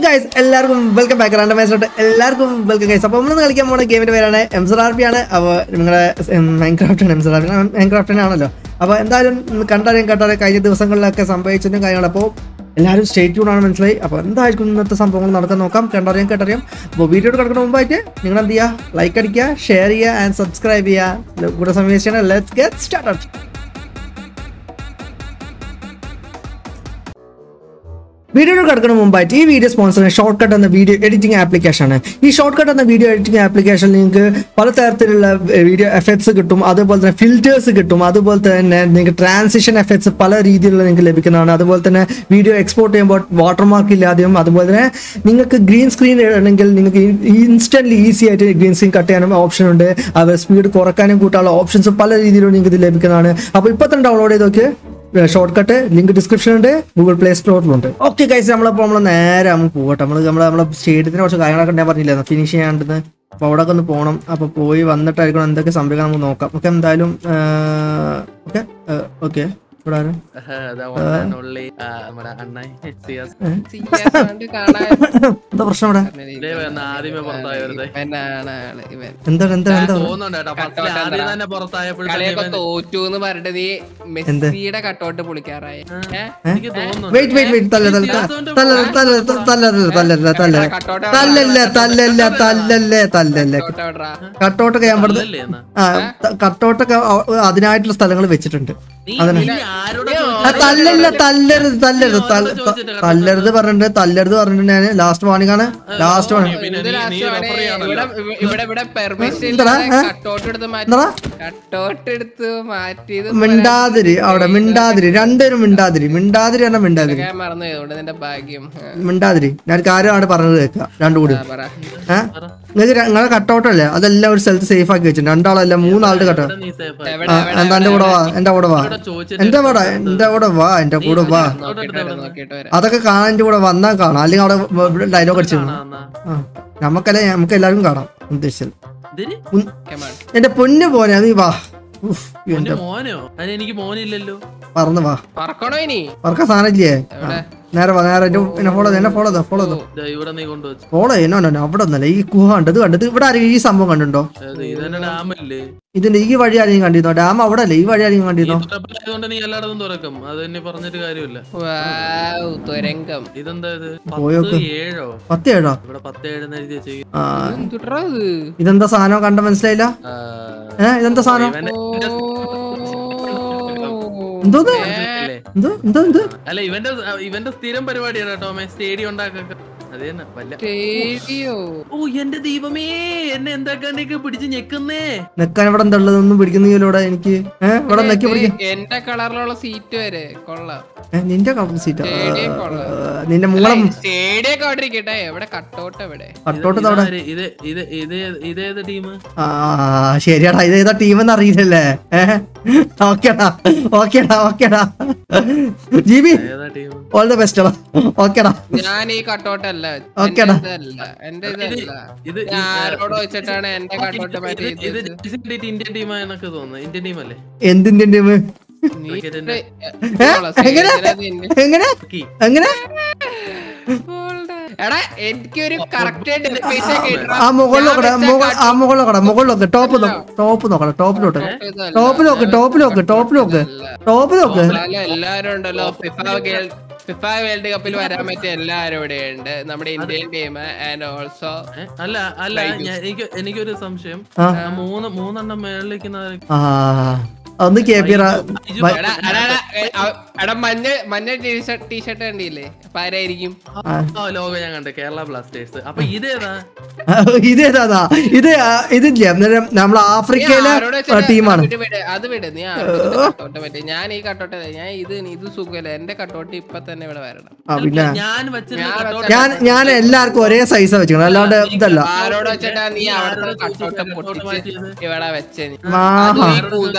Guys എല്ലാവർക്കും welcome back രണ്ട് മാച്ചിലോട്ട് എല്ലാവർക്കും വെൽക്കം ഗൈസ് അപ്പോൾ നമ്മൾ കളിക്കാൻ പോകുന്ന ഗെയിമിന്റെ പേരാണ് എംസർ ആർ പി ആണ് അപ്പോൾ നിങ്ങളുടെ മൈൻക്രാഫ്റ്റ് ആണ് എംസർ ആർ പി മൈൻക്രാഫ്റ്റ് ആണല്ലോ അപ്പോൾ എന്തായാലും കണ്ടറിയാം കണ്ടറിയാം കഴിഞ്ഞ ദിവസങ്ങളിലൊക്കെ സംഭവിച്ചതും കാര്യങ്ങൾ അപ്പോൾ എല്ലാവരും സ്റ്റേറ്റ് ട്യൂൺ ആണ് മനസ്സിലായി അപ്പോൾ എന്തായിരിക്കും ഇന്നത്തെ സംഭവങ്ങൾ നടക്കാൻ നോക്കാം കണ്ടറിയാം കേട്ടറിയാം അപ്പോൾ വീഡിയോ കിടക്കുന്ന മുമ്പായിട്ട് നിങ്ങൾ എന്ത് ചെയ്യുക ലൈക്ക് അടിക്കുക ഷെയർ ചെയ്യുക ആൻഡ് സബ്സ്ക്രൈബ് ചെയ്യുക കൂടെ സമയം ലെറ്റ്സ് ഗെറ്റ് സ്റ്റാർട്ട് വീഡിയോ കിടക്കുന്ന മുമ്പായിട്ട് ഈ വീഡിയോ സ്പോൺസർ ഷോർട്ട് കട്ട് എന്ന വീഡിയോ എഡിറ്റിംഗ് ആപ്ലിക്കേഷൻ ആണ് ഈ ഷോർട്ട് കട്ട് എന്ന വീഡിയോ എഡിറ്റിംഗ് ആപ്ലിക്കേഷനിൽ നിങ്ങൾക്ക് പലതരത്തിലുള്ള വീഡിയോ എഫക്ട്സ് കിട്ടും അതുപോലെ തന്നെ ഫിൽറ്റേഴ്സ് കിട്ടും അതുപോലെ തന്നെ നിങ്ങൾക്ക് ട്രാൻസിഷൻ എഫക്ട്സ് പല രീതിയിലുള്ള നിങ്ങൾക്ക് ലഭിക്കുന്നതാണ് അതുപോലെ തന്നെ വീഡിയോ എക്സ്പോർട്ട് ചെയ്യുമ്പോൾ വാട്ടർമാർക്ക് ഇല്ലാതെയും അതുപോലെ തന്നെ നിങ്ങൾക്ക് ഗ്രീൻ സ്ക്രീൻ ആണെങ്കിൽ നിങ്ങൾക്ക് ഇൻസ്റ്റന്റ് ഈസി ആയിട്ട് ഗ്രീൻ സ്ക്രീൻ കട്ട് ചെയ്യാനും ഓപ്ഷൻ ഉണ്ട് അത് സ്പീഡ് കുറക്കാനും കൂട്ടാനുള്ള ഓപ്ഷൻസ് പല രീതിയിലും നിങ്ങൾക്ക് ഇത് ലഭിക്കുന്നതാണ് അപ്പോൾ ഇപ്പോൾ തന്നെ ഡൗൺലോഡ് ചെയ്ത് നോക്കി ഷോർട്ട് കട്ട് ലിങ്ക് ഡിസ്ക്രിപ്ഷൻ ഉണ്ട് ഗൂഗിൾ പ്ലേ സ്റ്റോറിലുണ്ട് ഓക്കെ കൈസ് നമ്മളിപ്പോൾ നമ്മൾ നേരെ നമ്മൾ പോകട്ടെ നമ്മൾ നമ്മൾ നമ്മളെ സ്റ്റേഡിയത്തിന് കുറച്ച് കാര്യങ്ങളൊക്കെ ഞാൻ പറഞ്ഞില്ല ഫിനിഷ് ചെയ്യാണ്ടത് അപ്പോൾ അവിടെ ഒന്ന് പോകണം അപ്പോൾ പോയി വന്നിട്ടായിരിക്കണം എന്തൊക്കെ സംഭവിക്കണം നമുക്ക് നോക്കാം ഓക്കെ എന്തായാലും ഓക്കെ ഓക്കെ ഇവിടെ ആരും അതാ ഓൺലൈനുള്ളിൽ നമ്മുടെ അണ്ണൻ സിയാസ് ചെയ്യാണ്ട് കാണാൻ എന്താ പ്രശ്നം ഇവിടെ ഇതേ വന്ന് ആദ്യമേ പുറത്തായി വെറുതെ ഇവനാണ് ആള് ഇവൻ എന്താണ് എന്താ എന്താ തോന്നുന്നുണ്ട് കേട്ടോ ഫസ്റ്റ് ആദ്യം തന്നെ പുറത്തായപ്പോഴത്തേക്ക് കളിയൊക്കെ തോറ്റു എന്ന് പറഞ്ഞിട്ട് നീ മെസ്സിയുടെ കട്ടൗട്ട് പൊളിക്കാറായി ഏ? എനിക്ക് തോന്നുന്നു വെയിറ്റ് വെയിറ്റ് വെയിറ്റ് തല്ല തല്ല തല്ല തല്ല തല്ല തല്ല തല്ല കട്ടൗട്ട് തല്ലല്ലേ തല്ലല്ലേ തല്ലല്ലേ തല്ലല്ലേ കട്ടൗട്ട് എവിടെടാ? കട്ടൗട്ടൊക്കെ ഞാൻ പറഞ്ഞത് അല്ലേ എന്നാ ആ കട്ടൗട്ടൊക്കെ അതിനായിട്ടുള്ള സ്ഥലങ്ങൾ വെച്ചിട്ടുണ്ട് നീ അതിന്. നീ ആരോടാ ആ, തല്ലല്ല തല്ലരുത് തല്ലരുത് തല്ല- ത- തല്ലരുത് പറഞ്ഞിട്ടുണ്ട് തല്ലരുത് പറഞ്ഞിട്ടുണ്ട് ഞാൻ ലാസ്റ്റ് വാണിംഗ് ആണ് ലാസ്റ്റ് വാണിംഗ് പിന്നെ എന്ത് നീ- last നീ ആണ്? referee ആണല്ലോ. ഇവിടെ ഇവിടെ ഇവിടെ പെർമിഷൻ എന്താടാ? ഏ? കട്ടൗട്ട് എടുത്ത് മാറ്റി എന്താ കട്ടൗട്ട് എടുത്ത് മാറ്റിയത് മിണ്ടാതിരി അവിടെ മിണ്ടാതിരി രണ്ടുപേരും മിണ്ടാതിരി മിണ്ടാതിരി പറഞ്ഞ മിണ്ടാതിരി ഞാൻ മറന്നു അതുകൊണ്ട് നിന്റെ ഭാഗ്യം ആ, മിണ്ടാതിരി ഞാൻ കാര്യമാണ് പറഞ്ഞത് കേൾക്കുക രണ്ടും കൂടി ആ, പറ ഏഹ് നിങ്ങൾക്ക് നിങ്ങളെ കട്ടൗട്ടല്ലേ അതെല്ലാം ഒരു സ്ഥലത്ത് സേഫ് ആക്കി വെച്ചിട്ടുണ്ട് രണ്ടാളല്ല മൂന്നാളുടെ കട്ടൗട്ട് നീ safe ആയി. എവിടെ ആ എന്താ എന്റെ കൂടെ വാ എന്റെ കൂടെ വാ ഇവിടെ ചോദിച്ചിട്ട് എന്റെ കൂടെ എന്റെ കൂടെ വാ എന്റെ കൂടെ വാ നോക്കിയിട്ട് വരാം, നോക്കിയിട്ട് വരാം അതൊക്കെ കാണാൻ എന്റെ കൂടെ വന്നാൽ കാണാം അല്ലെങ്കിൽ അവിടെ ഡയലോഗ് അടിച്ചു ആ, എന്നാ. ആ നമുക്കല്ലേ നമുക്ക് എല്ലാവർക്കും കാണാം ഉദ്ദേശിച്ചത് ഇതിന് ഉം. Come on. എന്റെ പൊന്നു പോനെ നീ വാ ഉഫ്, എന്റെ മോന്റെ മോനോ അതിന് എനിക്ക് മോനില്ലല്ലോ പറന്ന് വാ പറക്കണോ ഇനി പറക്കാൻ സാധനം ഇല്ലേ ആ, നേരെ വാ നേരെ എന്റെ എന്നെ ഫോളോ എന്നെ ഫോളോ ചെയ്തോ ഫോളോ ചെയ്തോ ദാ ഇവിടെ നീ കൊണ്ടുവച്ചു ഫോളോ ചെയ്യുന്നോ അവിടെ ഒന്നല്ല ഈ കുഹ കണ്ടത് കണ്ടത് ഇവിടെ ആരെങ്കിലും ഈ സംഭവം കണ്ടിട്ടുണ്ടോ ഇതന്നെ ഡാമല്ലേ ഇതിന്റെ ഈ വഴി ആരെങ്കിലും കണ്ടിരുന്നോ ഡാം അവിടെ അല്ലേ ഈ വഴി ആരെങ്കിലും നീ കണ്ടിരുന്നോ തൊട്ടപ്പുറത്തായതുകൊണ്ട് നീ എല്ലായിടത്തും തുറക്കും അത് തന്നെ പറഞ്ഞിട്ട് കാര്യമില്ല വൗ, തുരങ്കം ഇതെന്താ ഇത് പോയോക്ക്. പത്ത് ഏഴോ പത്ത് ഏഴോ ഇവിടെ പത്ത് ഏഴെന്ന് എഴുതി വെച്ചേക്കും ആ എന്തുട്രാ ഇത്? ഇതെന്താ സാധനം കണ്ട മനസ്സിലായില്ല ഏ ഇതെന്താ സാധനം എന്തോന്ന് എന്തോ എന്തോ എന്തോ അല്ല ഇവന്റെ ഇവന്റെ സ്ഥിരം പരിപാടിയാണ് കേട്ടോ മേ സ്റ്റേഡിയം ഉണ്ടാക്കുക അത് തന്നെ വല്ല സ്റ്റേഡിയോ ഓ എന്റെ ദൈവമേ എന്നെ എന്താക്കാണ്ടേക്ക് പിടിച്ച് ഞെക്കുന്നേ നിക്കാൻ ഇവിടെ എന്താ ഉള്ളതൊന്നും പിടിക്കുന്നില്ല ഇവിടെ എനിക്ക് ഏഹ് ഇവിടെ നെക്കി പിടിക്കും എന്റെ കളറിലുള്ള സീറ്റ് വരെ കൊള്ളാം ഏ, നിന്റെ കപ്പ് സീറ്റാ സ്റ്റേഡിയം കൊള്ളാം നിന്റെ മൂളെ സ്റ്റേഡിയം ഒക്കെ അവിടെ ഇരിക്കട്ടെ എവിടെ കട്ടൗട്ട് എവിടെ കട്ടോട്ട് അവിടെ ഇതാര്? ഇത് ഇത് ഇത് ഇതേത് ടീം ആ ശരിയാടാ ഇത് ഏതാ ടീമെന്ന് അറിയില്ലല്ലേ ഏഹ് ഓക്കേടാ ഓക്കേടാ ഓക്കേടാ ജിബി ഏതാ ടീം ഓൾ ദ ബെസ്റ്റ് എടാ ഓക്കേടാ ഞാൻ ഈ കട്ടൗട്ട് അല്ല Okay എന്റെ ടാ. ഇതല്ല എന്റെ ഇതല്ല ഇത് ഞാൻ ആരോട് വെച്ചിട്ടാണ് എന്റെ കട്ടൗട്ട് മാറ്റി ഇത് ഇന്ത്യൻ ടീം എന്നൊക്കെ തോന്നുന്നു ഇന്ത്യൻ ടീം അല്ലേ എന്തിന്റെ ടീം ക്രിക്കറ്റിന്റെ എങ്ങനെ എങ്ങനെ എങ്ങനെ എടാ എനിക്കൊരു കറക്റ്റ് ഡെഫിനേഷൻ ആ മുകളിലോക്കടെ മുകൾ ആ മുകളിലോക്കടെ മുകളിലോക്ക് ടോപ്പ് നോക്ക് ടോപ്പ് നോക്കടെ ടോപ്പിലോട്ട് ടോപ്പ് നോക്ക് ടോപ്പ് നോക്ക് ടോപ്പ് നോക്ക് ടോപ്പ് നോക്ക് എല്ലാരും ഉണ്ടല്ലോ ഫിഫ ഫിഫ വേൾഡ് കപ്പിൽ വരാൻ പറ്റിയ എല്ലാരും ഇവിടെ ഉണ്ട് നമ്മുടെ ഇന്ത്യൻ ടീം ആൻഡ് ഓൾസോ ഏ? അല്ല അല്ല ഞാൻ- എനിക്ക് എനിക്കൊരു സംശയം ആ. ആ മൂന്ന് മൂന്നെണ്ണം മേളിലേക്കുന്ന ആ ഒന്ന് കെ പി എടാ എടാ, എടാ, എ, അവ- എടാ മഞ്ഞ മഞ്ഞ ടീഷർട്ട് ടീഷർട്ട് കണ്ടില്ലേ അപ്പൊ ആരായിരിക്കും ലോക ഞാൻ കണ്ട് കേരള ബ്ലാസ്റ്റേഴ്സ് അപ്പൊ ഇതേതാ ഇതേതാ ഇത് ആ, ഇതില്ലേ അന്നേരം നമ്മളെ ആഫ്രിക്കയിലെ ആരോട് വെച്ചിട്ടാ- ടീമാണ് അത് വിട്, അത് വിട് നീ കട്ടോട്ട് പറ്റി ഞാൻ ഈ കട്ടോട്ട് ഞാൻ ഇത് ഇത് സുഖല്ലേ എന്റെ കട്ടോട്ട് ഇപ്പൊ തന്നെ ഇവിടെ വരണം ആ പിന്നെ ഞാൻ വെച്ചിരുന്ന ഞാൻ cutout- ഞാൻ ഞാൻ എല്ലാവർക്കും ഒരേ സൈസാ വെച്ചിരിക്കണം അല്ലാണ്ട് ഇതല്ല ആരോട് വെച്ചിട്ടാ നീ നീ അവിടുത്തെ ആരോട് കട്ടോട്ട് ചോദിച്ചിട്ടാ പൊട്ടിച്ച് മാറ്റിയത്? ഇവിടെ വെച്ച നീ ആഹാ കുതാമ്പിന്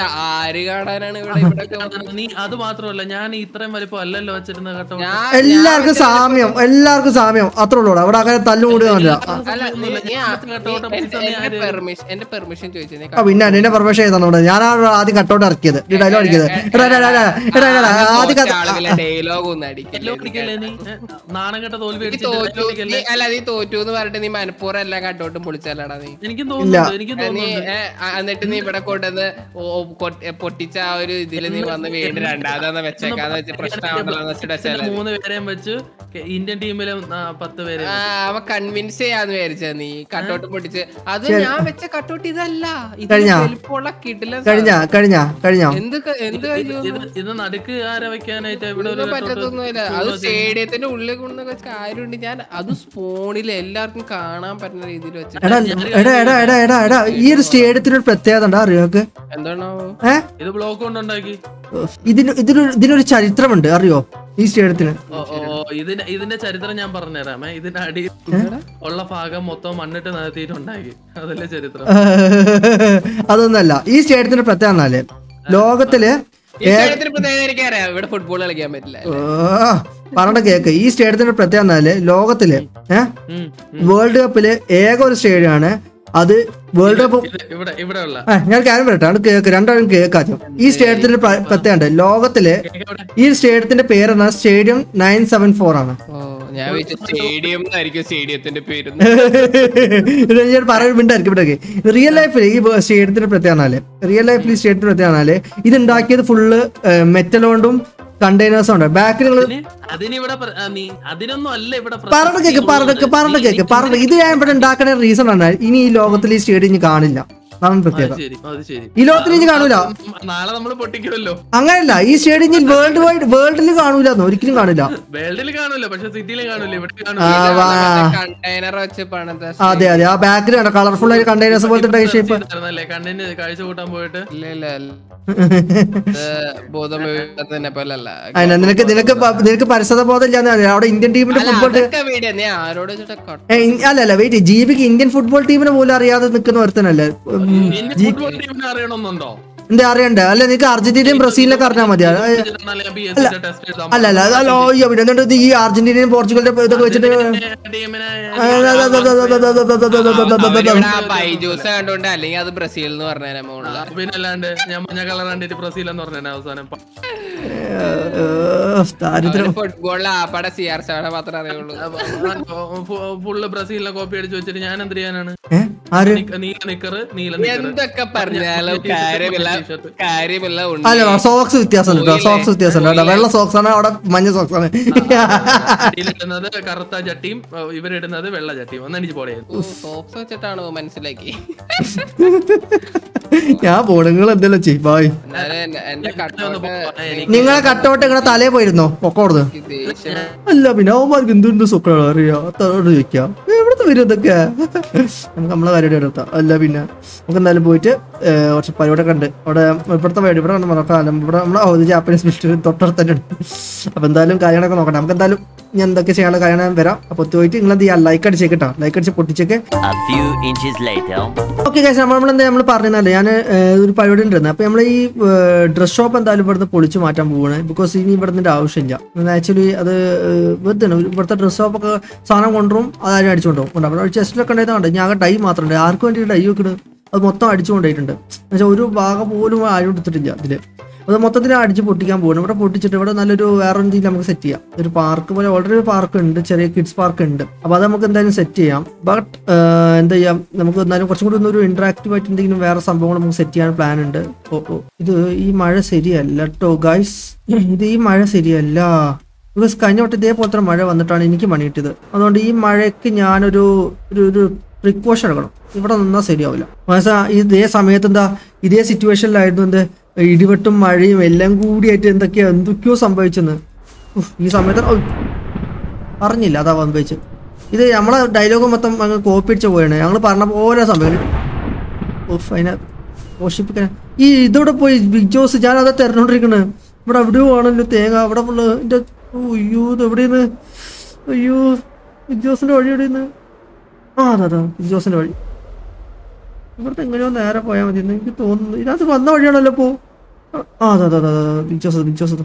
ആര് കാണാനാണ് ഇവിടെ ഇവിടെ നീ അത് മാത്രമല്ല ഞാൻ ഇത്രയും വലിപ്പം അല്ലല്ലോ വെച്ചിരുന്ന കേട്ടോ ഞാൻ എല്ലാവർക്കും സാമ്യം എല്ലാവർക്കും സാമ്യം അത്രേ ഉള്ളൂ അവിടെ അങ്ങനെ തല്ലുകൂടുകയല്ല അല്ല നീ- നീ ആ- ഇങ്ങനത്തെ കട്ടൗട്ട് നീ- പിടിച്ച നീ എന്റെ ആര്? പെർമിഷൻ എന്റെ പെർമിഷൻ ചോദിച്ചു നീ ആ പിന്നെ എന്നെ പെർമിഷൻ ചെയ്താണ് ഇവിടെ ഞാനാണ് ആദ്യം കട്ടൗട്ട് ഇറക്കിയത് ഈ ഡയലോഗ് അടിക്കുന്നത് എടാ എടാ, എടാ, എടാ, എടാ, എടാ, ആദ്യം കഥ- ഡയലോഗ് ഒന്നും അടിക്കില്ല എല്ലോ പിടിക്കല്ലേ നീ ഏ, നാണം കെട്ട തോൽവി നീ അടിച്ചിട്ട് തോറ്റു എല്ലോ പിടിക്കല്ലേ? നീ- അല്ല നീ തോറ്റു എന്ന് പറഞ്ഞിട്ട് നീ മനപ്പൂർവ്വം എല്ലാം കണ്ടോട്ടും പൊളിച്ചാലടാ നീ എനിക്കും തോന്നുന്നുണ്ട് എനിക്കും നീ തോന്നുന്നുണ്ട് ഏ, ആ, എന്നിട്ട് നീ ഇവിടെ കൊണ്ടുവന്ന് ഓ, ഓ, കൊട്ട്- പൊട്ടിച്ച ആ ഒരു ഇതില് നീ വന്ന് വീണ്ടും രണ്ടാമതെന്ന് വെച്ചേക്കാന്ന് വെച്ച് പ്രശ്നമാണല്ലോ എന്ന് വെച്ചിട്ട് ഇതിന്റെ വെച്ചാലേ മൂന്ന് പേരെയും വെച്ച് കെ- ഇന്ത്യൻ ടീമിലെ ആ, പത്ത് പേരെ ആ, അവ കൺവിൻസ് ചെയ്യാന്ന് വിചാരിച്ച നീ കട്ടൗട്ട് പൊട്ടിച്ച് അത് ഞാൻ വെച്ച കട്ടൗട്ട് ഇതല്ല ഇത് കഴിഞ്ഞാ? വലിപ്പമുള്ള കിടിലൻ കഴിഞ്ഞ കഴിഞ്ഞ കഴിഞ്ഞ എന്ത് ക- എന്ത് കഴിഞ്ഞു ഇത് ഇത് നടുക്ക് ആരെ വെക്കാനായിട്ട് ഇവിടെ ഒരു ഒന്നും കട്ടൗട്ട് പറ്റത്തൊന്നുമില്ല അത് സ്റ്റേഡിയത്തിന്റെ ഉള്ളിൽ കൊണ്ടൊക്കെ കാര്യമുണ്ട് ഞാൻ അത് സ്പോണിൽ എല്ലാവർക്കും കാണാൻ പറ്റുന്ന രീതിയിൽ വെച്ചിട്ട് എടാ എടാ എടാ എടാ എടാ എടാ ഈ ഒരു സ്റ്റേഡിയത്തിന് ഒരു പ്രത്യേകത ഉണ്ടോ അറിയോക്ക് എന്താണോ ഏ ഇത് ബ്ലോക്ക് കൊണ്ടുണ്ടാക്കി ഇതിന് ഇതിനൊരു ഇതിനൊരു ചരിത്രമുണ്ട് അറിയോ ഈ സ്റ്റേഡിയത്തിന് ഓ ഓ ഓ, ഇതിന്റെ ഇതിന്റെ ചരിത്രം ഞാൻ പറഞ്ഞുതരാമേ ഇതിന്റെ അടി ഉള്ള ഭാഗം മൊത്തം മണ്ണിട്ട് നിരത്തിയിട്ടുണ്ടാക്കി അതല്ലേ ചരിത്രം അതൊന്നല്ല ഈ സ്റ്റേഡിയത്തിന്റെ പ്രത്യേകത എന്നാല് ലോകത്തില് ഈ സ്റ്റേഡിയത്തിന് പ്രത്യേകത എനിക്കറിയാം ഇവിടെ ഫുട്ബോൾ കളിക്കാൻ പറ്റില്ല ഓ, പറഞ്ഞ കേക്ക് ഈ സ്റ്റേഡിയത്തിന്റെ പ്രത്യേകത എന്നാല് ലോകത്തില് ഏഹ് ഉം. വേൾഡ് കപ്പില് ഏക ഒരു സ്റ്റേഡിയമാണ് അത് വേൾഡ് കപ്പ് ഇത് ഇവിടെ ഇവിടെ ഉള്ള ആ, ഞാൻ കാര്യം പറയട്ടെ അത് കേക്ക് രണ്ടാളും കേക്ക് ആദ്യം ഈ സ്റ്റേഡിയത്തിന്റെ പ്ര- പ്രത്യേകത ഉണ്ട് ലോകത്തില് ഇവിടെ ഈ സ്റ്റേഡിയത്തിന്റെ പേരെന്നാ സ്റ്റേഡിയം നയൻ സെവൻ ഫോർ ആണ് ഓ ഞാൻ വിചാരിച്ചു സ്റ്റേഡിയം എന്നായിരിക്കും സ്റ്റേഡിയത്തിന്റെ പേര് ഇത് ഞാൻ പറയുന്നത് മിണ്ടായിരിക്കും ഇവിടെ റിയൽ ലൈഫിൽ ഈ സ്റ്റേഡിയത്തിന്റെ പ്രത്യേകത എന്നാല് റിയൽ ലൈഫിൽ ഈ സ്റ്റേഡിയത്തിന്റെ പ്രത്യേകത എന്നാല് ഇത് ഉണ്ടാക്കിയത് ഫുള്ള് മെറ്റൽ കൊണ്ടും കണ്ടെയ്നേഴ്സും ഉണ്ട് ബാക്കിൽ നിങ്ങൾ അതിന് അതിനിവിടെ പ്ര- ആ, നീ അതിനൊന്നും അല്ല ഇവിടെ പറഞ്ഞ കേക്ക് പറഞ്ഞ പറഞ്ഞ കേക്ക് പറഞ്ഞ ഇത് ഞാൻ ഇവിടെ ഉണ്ടാക്കുന്ന റീസൺ ആണ് ഇനി ഈ ലോകത്തിൽ ഈ സ്റ്റേഡിയം ഇനി കാണില്ല അതാണ് പ്രത്യേകത ശരി അത് ശരി ഈ ലോകത്തിൽ ഇനി കാണൂല നാളെ നമ്മൾ പൊട്ടിക്കുമല്ലോ അങ്ങനല്ല ഈ സ്റ്റേഡിയം ഇനി വേൾഡ് വൈഡ് വേൾഡിൽ കാണൂല ഒരിക്കലും കാണില്ല വേൾഡിൽ കാണൂല പക്ഷെ സിറ്റിയിൽ കാണൂല ഇവിടെ ആ, കാണൂല വാ. കണ്ടെയ്നർ വെച്ച് പണിത അതെ അതെ ആ ബാക്കിൽ കണ്ടോ കളർഫുൾ ആയിട്ട് കണ്ടെയ്നേഴ്സ് പോലത്തെ ഷേപ്പ് ചെയ്തായിരുന്നല്ലേ കണ്ണിന് കാഴ്ച കൂട്ടാൻ പോയിട്ട് ഇല്ല ഇല്ല ഇല്ല ഇത് ബോധം തന്നെ പോലല്ല അതിനാ നിനക്ക് നിനക്ക് പ- നിനക്ക് പരിസര ബോധം ഇല്ലാന്ന് അവിടെ ഇന്ത്യൻ ടീമിന്റെ അല്ല, ഫുട്ബോൾ അതൊക്കെ വീഡിയോ നീ ആരോട് വെച്ചിട്ട് cut- അല്ല അല്ല വെയിറ്റ് ജീവിക്ക് ഇന്ത്യൻ ഫുട്ബോൾ ടീമിനെ പോലും അറിയാതെ നിൽക്കുന്ന ഒരുത്തനല്ലേ ഉം, ഇന്ത്യൻ ഫുട്ബോൾ ടീമിനെ അറിയണമെന്നുണ്ടോ എന്താ അറിയണ്ടേ അല്ല നിനക്ക് അർജന്റീനയും ബ്രസീലിനൊക്കെ അറിഞ്ഞാൽ മതിയാ ഇതിനാണല്ലേ BSC ടെ ടെസ്റ്റ് എഴുതാൻ അല്ല അല്ല അല്ല അയ്യോ പിന്നെ എന്നിട്ട് ഇത് ഈ അർജന്റീനയും പോർച്ചുഗലിന്റെ ഇതൊക്കെ വെച്ചിട്ട് ടീമിനെ അവരിവിടെ ആ ബൈജൂസ് കണ്ടോണ്ട് അല്ലെങ്കിൽ അത് ബ്രസീൽ എന്ന് പറഞ്ഞ മുകളിൽ പിന്നെ അല്ലാണ്ട് ഞാൻ മഞ്ഞ കളർ കണ്ടിട്ട് ബ്രസീൽ എന്ന് പറഞ്ഞ അവസാനം ദാരിദ്ര്യം ഫുട്ബോളിൽ ആപ്പാടെ സി ആർ സെവനെ മാത്രമേ അറിയുള്ളൂ ഫുള്ള് ബ്രസീലിനെ കോപ്പി അടിച്ച് വെച്ചിട്ട് ഞാൻ എന്ത് ചെയ്യാനാണ് ഏ ആര് നിക്ക- നീല നിക്കറ് നീല നിക്കറ് എന്തൊക്കെ പറഞ്ഞാലും കാര്യമില്ല കാര്യമില്ല ഉണ്ട് അല്ല സോക്സ് വ്യത്യാസം കേട്ടോ സോക്സ് വ്യത്യാസം ഉണ്ട് കേട്ടോ വെള്ള സോക്സ് ആണ് അവിടെ മഞ്ഞ സോക്സ് ആണ് ഇടുന്നത് കറുത്ത ചട്ടിയും ഏഹ് ഇവരിടുന്നത് വെള്ള ചട്ടിയും ഒന്നെനിച്ച് പോളെ സോക്സ് വെച്ചിട്ടാണ് മനസ്സിലാക്കി ഞാൻ പോണു നിങ്ങൾ എന്തെല്ലാം ചെയ്യും ബായ് എന്നാലും എന്നെ- എന്റെ കട്ടോട്ട് നിങ്ങളെ കട്ടോട്ട് നിങ്ങളെ തലേ പോയിരുന്നോ പൊക്കോടുന്ന് ദേഷ്യം അല്ല പിന്നെ അവന്മാർക്ക് എന്തുണ്ട് സുഖമാണ് അറിയാ തലോട് ചോദിക്കാം എവിടുത്തെ വരും ഇതൊക്കെ നമുക്ക് നമ്മളെ പരിപാടി എടുത്താം അല്ല പിന്നെ നമുക്ക് എന്തായാലും പോയിട്ട് ഏർ, കുറച്ച് പരിപാടി ഉണ്ട് അവിടെ ഇവിടുത്തെ പരിപാടി ഇവിടെ കണ്ട് മറക്കാം ഇവിടെ നമ്മളെ ഓ, ഇത് ജാപ്പനീസ് മിലിറ്ററി തൊട്ടടുത്ത് തന്നെ ഉണ്ട് അപ്പൊ എന്തായാലും കാര്യങ്ങളൊക്കെ നോക്കട്ടെ നമുക്ക് എന്തായാലും ഞാൻ എന്തൊക്കെ ചെയ്യാനുള്ള കാര്യം ഞാൻ വരാം അപ്പൊ പോയിട്ട് നിങ്ങൾ എന്ത് ചെയ്യാം ലൈക്ക് അടിച്ചേക്കട്ടോ ലൈക്ക് അടിച്ച് പൊട്ടിച്ചേക്ക് A few inches later. Okay guys നമ്മൾ നമ്മളെന്താ നമ്മൾ പറഞ്ഞല്ലേ ഞാൻ ഒരു പരിപാടി ഉണ്ടായിരുന്നു അപ്പോൾ നമ്മൾ ഈ ഡ്രസ് ഷോപ്പ് എന്തായാലും ഇവിടുന്ന് പൊളിച്ചു മാറ്റാൻ പോവാണ് ബിക്കോസ് ഇനി ഇവിടുന്ന് ആവശ്യമില്ല ആക്ച്വലി അത് വെറുതെ ഇവിടുത്തെ ഡ്രസ് ഷോപ്പൊക്കെ സാധനം കൊണ്ടുവരും അതാരും അടിച്ചുകൊണ്ടുപോകും ഉണ്ട് അവിടെ ചെസ്റ്റിലൊക്കെ ഉണ്ടായതുകൊണ്ട് ഞാൻ ഡൈ മാത്രമുണ്ട് ആർക്ക് വേണ്ടി ഡൈ വെക്കുന്നത് അത് മൊത്തം അടിച്ചു കൊണ്ടുപോയിട്ടുണ്ട് എന്നുവെച്ചാൽ ഒരു ഭാഗം പോലും ആരും എടുത്തിട്ടില്ല ഇതിൽ അത് മൊത്തത്തിൽ അടിച്ച് പൊട്ടിക്കാൻ പോകണം ഇവിടെ പൊട്ടിച്ചിട്ട് ഇവിടെ നല്ലൊരു വേറെ രീതിയിൽ നമുക്ക് സെറ്റ് ചെയ്യാം ഒരു പാർക്ക് പോലെ ഓൾറെഡി ഒരു പാർക്ക് ഉണ്ട് ചെറിയ കിഡ്സ് പാർക്ക് ഉണ്ട് അപ്പോൾ അത് നമുക്ക് എന്തായാലും സെറ്റ് ചെയ്യാം ബട്ട് എന്താ ചെയ്യാം നമുക്ക് എന്നാലും കുറച്ചും കൂടി ഒന്നൊരു ഇന്ററാക്റ്റീവ് ആയിട്ട് എന്തെങ്കിലും വേറെ സംഭവങ്ങൾ നമുക്ക് സെറ്റ് ചെയ്യാൻ പ്ലാൻ ഉണ്ട് ഓ ഓ ഇത് ഈ മഴ ശരിയല്ല കേട്ടോ ഗൈസ് ഇത് ഈ മഴ ശരിയല്ല ബിക്കോസ് കഴിഞ്ഞ വട്ടം ഇതേപോലത്തെ ഒരു മഴ വന്നിട്ടാണ് എനിക്ക് പണി കിട്ടിയത് അതുകൊണ്ട് ഈ മഴയ്ക്ക് ഞാനൊരു ഒരു ഒരു പ്രിക്കോഷൻ എടുക്കണം ഇവിടെ നിന്നാൽ ശരിയാവില്ല മനസ്സാ ഇതേ സമയത്ത് എന്താ ഇതേ സിറ്റുവേഷനിലായിരുന്നു എന്ത് ഇടിവെട്ടും മഴയും എല്ലാം കൂടിയായിട്ട് എന്തൊക്കെയോ എന്തൊക്കെയോ സംഭവിച്ചെന്ന് ഉഫ്, ഈ സമയത്ത് ഔ, പറഞ്ഞില്ല അതാ സംഭവിച്ചത് ഇത് നമ്മളെ ഡയലോഗ് മൊത്തം അങ്ങ് കോപ്പി അടിച്ച പോയാണ് ഞങ്ങൾ പറഞ്ഞ പോലെ സംഭവിക്കും ഉഫ് അതിനെ പോഷിപ്പിക്കാൻ ഈ ഇതോടെ പോയി ബിഗ് ജോസ് ഞാൻ അതാ തെരഞ്ഞോണ്ടിരിക്കണത് ഇവിടെ എവിടെയോ ആണല്ലോ തേങ്ങ അവിടെ ഫുള്ള് എൻ്റെ അയ്യോ ഇത് എവിടെയെന്ന് അയ്യോ ബിഗ് ജോസിന്റെ വഴി എവിടെയെന്ന് ആ അതാ അതാ ബിഗ് ജോസിന്റെ വഴി ഇവിടുത്തെ എങ്ങനെയോ നേരെ പോയാൽ മതി എന്ന് എനിക്ക് തോന്നുന്നു ഇതിനകത്ത് വന്ന വഴിയാണല്ലോ പോ ആ അതെ അതെ അതെ അതെ pictures pictures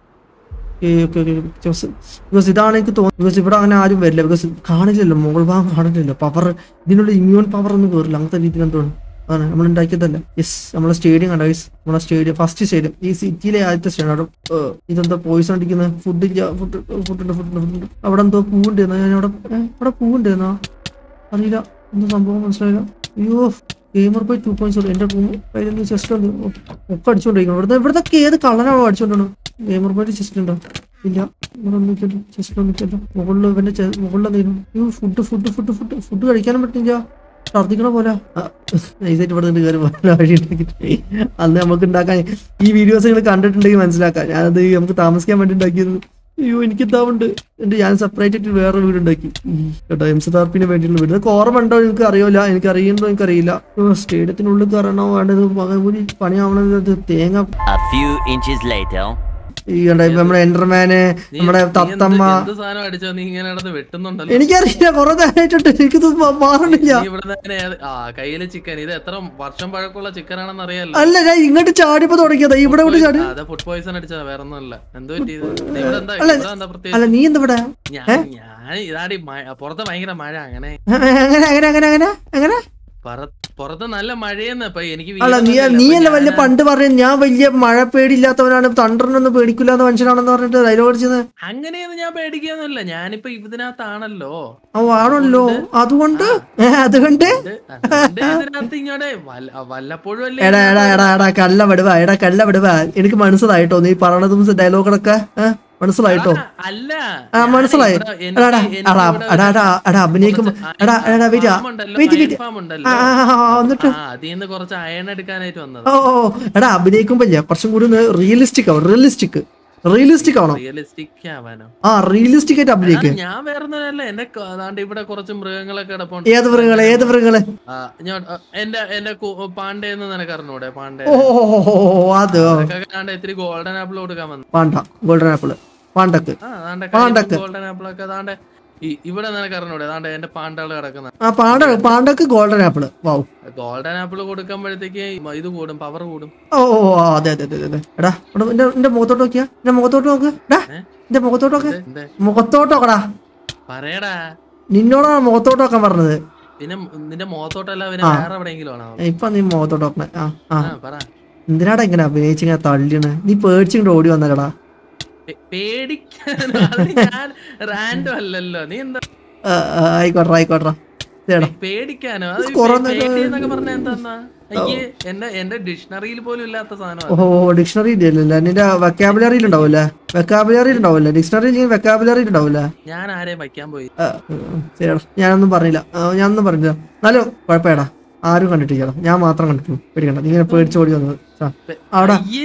okay okay pictures because ഇതാണ് എനിക്ക് തോന്നുന്നത് ബിക്കോസ് ഇവിടെ അങ്ങനെ ആരും വരില്ല ബിക്കോസ് കാണില്ലല്ലോ മുകൾ ഭാഗം കാണില്ലല്ലോ പവർ ഇതിനുള്ള ഇമ്മ്യൂൺ പവർ ഒന്നും കയറില്ല അങ്ങനത്തെ രീതിയിൽ തോന്നുന്നു അതാണ് നമ്മൾ ഉണ്ടാക്കിയതല്ല യെസ് നമ്മളെ സ്റ്റേഡിയം കണ്ട ഗൈസ് നമ്മളെ സ്റ്റേഡിയം ഫസ്റ്റ് സ്റ്റേഡിയം ഈ സിറ്റിയിലെ ആദ്യത്തെ സ്റ്റേഡിയം അവിടെ ഏഹ്, ഇതെന്താ പോയിസൺ അടിക്കുന്നത് ഫുഡ് ഫുഡ് ഫുഡുണ്ട് ഫുഡുണ്ട് ഫുഡുണ്ട് അവിടെ എന്തോ പൂവുണ്ടായിരുന്നോ ഞാൻ അവിടെ ഏഹ്, അവിടെ പൂവുണ്ടായിരുന്നോ അറിയില്ല എന്താ സംഭവം മനസ്സിലായില്ല അയ്യോ ഗെയിമർ പോയി ടു പോയിന്റ് സീറോ എന്റെ റൂം കയ്യിലെന്ത് ചെസ്റ്റ് ഉണ്ട് ഓ, ഒക്കെ അടിച്ചോണ്ടിരിക്കണം ഇവിടുത്തെ ഇവിടുത്തെ ഏത് കളറാണോ അടിച്ചോണ്ടാണ് ഗെയിമർ പോയിട്ട് ചെസ്റ്റ് ഉണ്ടോ ഇല്ല ഇവിടെ ഒന്നും ഇല്ലല്ലോ ചെസ്റ്റ് ഒന്നും ഇല്ലല്ലോ മുകളിൽ ഇവന്റെ ചെ- മുകളിൽ എന്തെങ്കിലും അയ്യോ food food food food food കഴിക്കാനും പറ്റില്ല ഛർദിക്കണ പോലെ നൈസായിട്ട് ഇവിടെ നിന്ന് കയറി പോലെ വഴി ഉണ്ടാക്കിയിട്ട് അന്ന് നമുക്ക് ഉണ്ടാക്കാൻ ഈ വീഡിയോസ് നിങ്ങൾ കണ്ടിട്ടുണ്ടെങ്കിൽ മനസ്സിലാക്കാം ഞാനത് നമുക്ക് താമസിക്കാൻ വേണ്ടി ഉണ്ടാക്കിയത് അയ്യോ എനിക്ക് ഇതാവുണ്ട് എന്റെ ഞാൻ സെപ്പറേറ്റ് ആയിട്ട് വേറെ വീട് ഉണ്ടാക്കി ഉം. കേട്ടോ എം സിതാർപ്പിന് വേണ്ടിയുള്ള വീട് ഇതൊക്കെ ഓർമ്മ എനിക്ക് അറിയില്ല എനിക്ക് അറിയുന്നോ എനിക്ക് അറിയില്ല സ്റ്റേഡിയത്തിനുള്ളിൽ കയറണോ വേണ്ടത് പകകൂലി പണിയാവണത് തേങ്ങ A few inches later. ഈ കണ്ട ഇപ്പൊ നമ്മുടെ എൻഡർമാന് നീ- നമ്മുടെ നീ എന്ത് തത്തമ്മ എന്ത് സാധനം അടിച്ചോ നീ ഇങ്ങനെ നടന്ന് വെട്ടുന്നുണ്ടല്ലോ എനിക്കറിയില്ല കുറെ നേരമായിട്ടുണ്ട് എനിക്കിത് മ- മാറണില്ല നീ ഇവിടെ തന്നെ ഏത്- ആ കയ്യില് ചിക്കൻ ഇത് എത്ര വർഷം പഴക്കമുള്ള ചിക്കൻ ആണെന്ന് അറിയാലോ അല്ല ഞാൻ ഇങ്ങോട്ട് ചാടിയപ്പോ തുടങ്ങിയതാ ഇവിടെ ഇവിടെ ചാടി അതെ ഫുഡ് പോയിസൺ അടിച്ചതാ വേറെ ഒന്നുമല്ല എന്തോ പറ്റിയത് നീ ഇവിടെ എന്താ അല്ല, ഇവിടെ എന്താ പ്രത്യേകിച്ച് അല്ല നീ എന്താ ഇവിടെ ഞാൻ ഞാൻ ഇതാടി മഴ പുറത്ത് ഭയങ്കര മഴ അങ്ങനെ അങ്ങനെ അങ്ങനെ അങ്ങനെ അങ്ങനെ അങ്ങനെ പറ- പുറത്ത് നല്ല മഴയെന്ന് ഇപ്പൊ എനിക്ക് അല്ല നീ വീടൊന്നുമില്ല. നീയല്ല അപ്പൊ വലിയ ഞാന് പണ്ട് പറഞ്ഞ ഞാൻ വലിയ മഴ പേടിയില്ലാത്തവനാണ് തണ്ടറിനൊന്നും പേടിക്കില്ലാത്ത മനുഷ്യനാണെന്ന് പറഞ്ഞിട്ട് ഡയലോഗ് അടിച്ചത് അങ്ങനെയൊന്നും ഞാൻ പേടിക്കുകയൊന്നുമില്ല ഞാനിപ്പോ ഇതിനകത്താണല്ലോ ഓ ആണല്ലോ അതുകൊണ്ട് ഏ, അതുകൊണ്ട് ഇത് അതുകൊണ്ട് ഇതിനകത്ത് ഇങ്ങോട്ട് വല്ല- വല്ലപ്പോഴും അല്ലേ എടാ എടാ എടാ എടാ കല്ല വിടുവാ എടാ കല്ല വിടുവാ എനിക്ക് മനസ്സിലായിട്ടോ നീ പറയണതും ഡയലോഗുകളൊക്കെ ഏഹ് മനസ്സിലായിട്ടോ ആ, അല്ല ആ ഞാൻ മനസ്സിലായി ഇവിടെ- എനിക്ക് എടാ എടാ എനിക്ക് എടാ ഇവിടെ എടാ എടാ എടാ അഭിനയിക്കും കുറച്ച് എടാ എടാ വെയിറ്റ് farm ഉണ്ടല്ലോ, വെയിറ്റ് iron വെയിറ്റ് farm ആ ഉണ്ടല്ലോ. ആ, ആ, ആ, എന്നിട്ട് ആ അതിൽ നിന്ന് കുറച്ച് അയൺ എടുക്കാനായിട്ട് വന്നത് ഓ ഓ ഓ, എടാ അഭിനയിക്കുമ്പോ ഇല്ലേ കുറച്ചും കൂടി റിയലിസ്റ്റിക് ആവും റിയലിസ്റ്റിക് റിയലിസ്റ്റിക് ആവണം റിയലിസ്റ്റിക് ആവാനോ ആ റിയലിസ്റ്റിക് ആയിട്ട് അഭിനയിക്കുക അതാണ് ഞാൻ വേറെ ഒന്നുമല്ല എന്റെ ക- അതാണ്ട് ഇവിടെ കുറച്ച് മൃഗങ്ങളൊക്കെ കിടപ്പുണ്ട് ഏത് മൃഗങ്ങള് ഏത് മൃഗങ്ങള് ആ, ഞാൻ ആ, എന്റെ എന്റെ കു- പാണ്ഡെ എന്ന് നിനക്ക് അറിഞ്ഞൂടെ പാണ്ഡെ ഓ ഓ, ഓ, ഓ, ഓ, അത് ഓ, അതൊക്കെ കണ്ട് ഇത്തിരി ഗോൾഡൻ ആപ്പിൾ കൊടുക്കാൻ വന്നു പാണ്ട ഗോൾഡൻ ആപ്പിള് പാണ്ടക്ക് ആ അതാണ്ട് പാണ്ടക്ക്. ഗോൾഡൻ ആപ്പിൾ ഒക്കെ അതാണ്ട് ഈ- ഇവിടെ നിനക്ക് അറിഞ്ഞൂടെ അതാണ്ട് എന്റെ പാണ്ടാള് കിടക്കുന്ന ആ പാണ്ട പാണ്ടക്ക് golden apple wow golden apple കൊടുക്കുമ്പോഴത്തേക്ക് ഇത് കൂടും പവർ കൂടും ഓ ഓ ഓ, അതെ അതെ അതെ അതെ എടാ ഇവിടെ എന്റെ എന്റെ മുഖത്തോട്ട് നോക്കിയാ എന്റെ മുഖത്തോട്ട് നോക്ക് എടാ ഏ? എന്റെ മുഖത്തോട്ട് നോക്ക് എന്ത് മുഖത്തോട്ട് നോക്കടാ പറയടാ നിന്നോടാണ് മുഖത്തോട്ട് നോക്കാൻ പറഞ്ഞത് പിന്നെ നിന്റെ മുഖത്തോട്ടല്ല പിന്നെ ആ. വേറെ എവിടെയെങ്കിലും ആണോ ഇപ്പൊ നീ മുഖത്തോട്ട് നോക്കണേ ആ ആ ആ പറ എന്തിനാടാ ഇങ്ങനെ അഭിനയിച്ച് ഇങ്ങനെ തള്ളിയാണ് നീ പേടിച്ചിങ്ങോട്ട് ഓടി വന്നല്ലടാ പേ- പേടിക്കാനോ അത് ഞാൻ റാൻഡം അല്ലല്ലോ നീ എന്താ ആ, ആ, ആയിക്കോട്ടെ ആയിക്കോട്ടെ ഇതേടാ പേടിക്കാനോ അത് ഇത് കുറേ നേരം- പേടിയെന്നൊക്കെ പറഞ്ഞ എന്താ അയ്യേ എന്റെ എന്റെ ഡിക്ഷണറിയിൽ പോലും ഇല്ലാത്ത സാധനം ഓ ഡിക്ഷണറി ഇല്ലല്ലോ നിന്റെ വെക്കാബുലറിയിൽ ഉണ്ടാവൂലേ വെക്കാബുലറിയിൽ ഉണ്ടാവൂലേ ഡിക്ഷണറി വെക്കാബുലറിയിൽ ഉണ്ടാവൂലേ ഞാൻ ആരെയും വയ്ക്കാൻ പോയി ആ, ഉം, ശരിയെടാ ഞാനൊന്നും പറഞ്ഞില്ല ആ, ഞാനൊന്നും പറഞ്ഞില്ല എന്നാലും കുഴപ്പമില്ലടാ ആരും കണ്ടിട്ടില്ലടാ ഞാൻ മാത്രം കണ്ടിട്ടുള്ളൂ പേടിക്കണ്ട നീ ഇങ്ങനെ പേടിച്ച് ഓടി വന്നത് ആ. അവിടെ അയ്യേ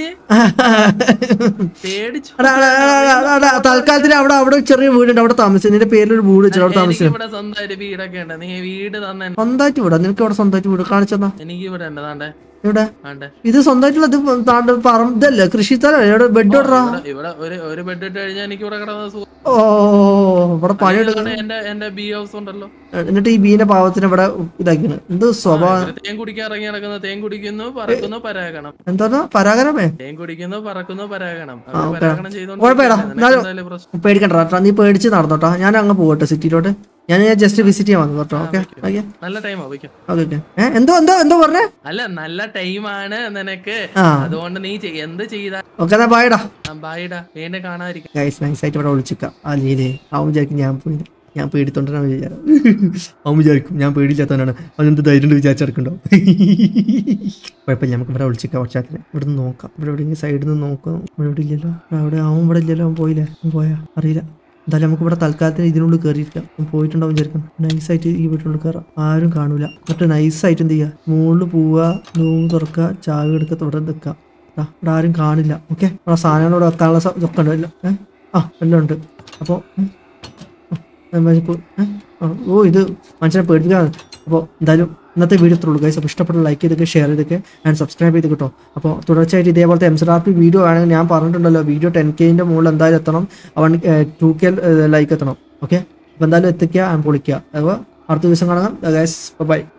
പേടിച്ചു എടാ, എടാ, എടാ, എടാ, എടാ, തൽക്കാലത്തിന് അവിടെ അവിടെ ചെറിയ വീടുണ്ട് അവിടെ താമസിച്ചു നിന്റെ പേരിലൊരു വീട് വെച്ചിട്ട് അവിടെ എനിക്ക് താമസിച്ചു ഇവിടെ സ്വന്തമായിട്ട് വീടൊക്കെ ഉണ്ട് നീ വീട് തന്നെ സ്വന്തമായിട്ട് വീടാ നിനക്ക് അവിടെ സ്വന്തമായിട്ട് വീട് കാണിച്ചെന്നാ എനിക്ക് ഇവിടെ ഉണ്ട് താണ്ടെ ഇവിടെ ആണ്ടെ ഇത് സ്വന്തമായിട്ടുള്ള ഇത് താണ്ട് പറമ്പ് ഇതല്ലേ കൃഷിസ്ഥലം ഇവിടെ ബെഡ് ഇടറാ ഇവിടെ ഇവിടെ ഒരു ഒരു ബെഡ് ഇട്ട് കഴിഞ്ഞാൽ എനിക്ക് ഇവിടെ കിടന്ന സുഖം ഓ ഇവിടെ പണിയെടുക്കണം എന്റെ എന്റെ ബി ഹൗസ് ഉണ്ടല്ലോ എന്നിട്ട് ഈ ബീന്റെ പാവത്തിന് ഇവിടെ ഇതാക്കിയാണ് എന്ത് സ്വഭാവം ഇവര് തേൻ കുടിക്കാൻ ഇറങ്ങി നടക്കുന്ന തേൻ കുടിക്കുന്നു പറക്കുന്നു പരാഗണം എന്താ പരാഗരമേ തേൻ കുടിക്കുന്നു പറക്കുന്നു പരാഗണം ആ, അവര് ഓക്കേ. പരാഗണം കുഴപ്പമില്ല. ചെയ്തോണ്ട് എന്നാലും- എന്തായാലും പ്രശ്നം പേടിക്കണ്ട കേട്ടോ നീ പേടിച്ച് നടന്നോട്ടോ ഞാൻ അങ്ങ് പോകട്ടെ സിറ്റിയിലോട്ട് ഞാൻ ജസ്റ്റ് വിസിറ്റ് ചെയ്യാൻ വന്നു കേട്ടോ ഓക്കെ ഓക്കെ നല്ല ടൈമാ വയ്ക്കും ഓക്കെ ഓക്കെ ഏ എന്തോ എന്തോ എന്തോ പറഞ്ഞേ അല്ല നല്ല ടൈമാണ് നിനക്ക് ആ അതുകൊണ്ട് നീ ചെയ്- എന്ത് ചെയ്താ ഓക്കെ എന്നാ ബായിടാ ബായിടാ വീണ്ടും കാണാതിരിക്കും ഗൈസ് നൈസായിട്ട് ഇവിടെ വിളിച്ചിക്കാം ആ ലീലേ അവൻ വിചാരിക്കും ഞാൻ പോയി ഞാൻ പേടിത്തോണ്ടാണ് വിചാരം അവൻ വിചാരിക്കും ഞാൻ പേടിയില്ലാത്തവനാണ് അവനെന്ത് ധൈര്യം വിചാരിച്ചെടുക്കണ്ടോ കുഴപ്പമില്ല നമുക്ക് ഇവിടെ വിളിച്ചിക്കാം പക്ഷാത്തിന് ഇവിടെ നിന്ന് നോക്കാം ഇവിടെ എവിടെയെങ്കിലും സൈഡിൽ നിന്ന് നോക്കാം ഇവിടെ ഇവിടെ ഇല്ലല്ലോ അവിടെ അവൻ ഇവിടെ ഇല്ലല്ലോ അവൻ പോയില്ലേ അവൻ പോയാ അറിയില്ല എന്തായാലും നമുക്ക് ഇവിടെ തൽക്കാലത്തിന് ഇതിനുള്ളിൽ കയറിയിരിക്കാം അവൻ പോയിട്ടുണ്ടാവും വിചാരിക്കും നൈസായിട്ട് ഈ വീട്ടിനുള്ളിൽ കയറാം ആരും കാണൂല എന്നിട്ട് നൈസായിട്ട് എന്ത് ചെയ്യുക മുകളിൽ പോവുക റൂം തുറക്കുക ചാവി എടുക്കുക ഇവിടെ നിൽക്കുക ദാ, ഇവിടെ ആരും കാണില്ല ഓക്കെ ഇവിടെ സാധനങ്ങൾ ഇവിടെ വെക്കാനുള്ള സ- ഇതൊക്കെ ഉണ്ട് എല്ലാം ഏ ആ എല്ലാം ഉണ്ട് അപ്പോൾ ഓ ഇത് മനുഷ്യനെ പേടിപ്പിക്കാണ് അപ്പോൾ എന്തായാലും ഇന്നത്തെ വീഡിയോ ഇത്രയുള്ളൂ ഗൈസ് അപ്പോൾ ഇഷ്ടപ്പെട്ട ലൈക്ക് ചെയ്തൊക്കെ ഷെയർ ചെയ്തൊക്കെ ആൻഡ് സബ്സ്ക്രൈബ് ചെയ്ത് കിട്ടോ അപ്പോൾ തുടർച്ചയായിട്ട് ഇതേപോലത്തെ M C R P video ആണെങ്കിൽ ഞാൻ പറഞ്ഞിട്ടുണ്ടല്ലോ വീഡിയോ ടെൻ കെൻ്റെ മുകളിൽ എന്തായാലും എത്തണം അവൻ ടു കെ ലൈക്ക് എത്തണം ഓക്കെ അപ്പോൾ എന്തായാലും എത്തിക്കുക ആൻഡ് പൊളിക്കുക അപ്പോൾ അടുത്ത ദിവസം കാണാം ഗൈസ് ബൈ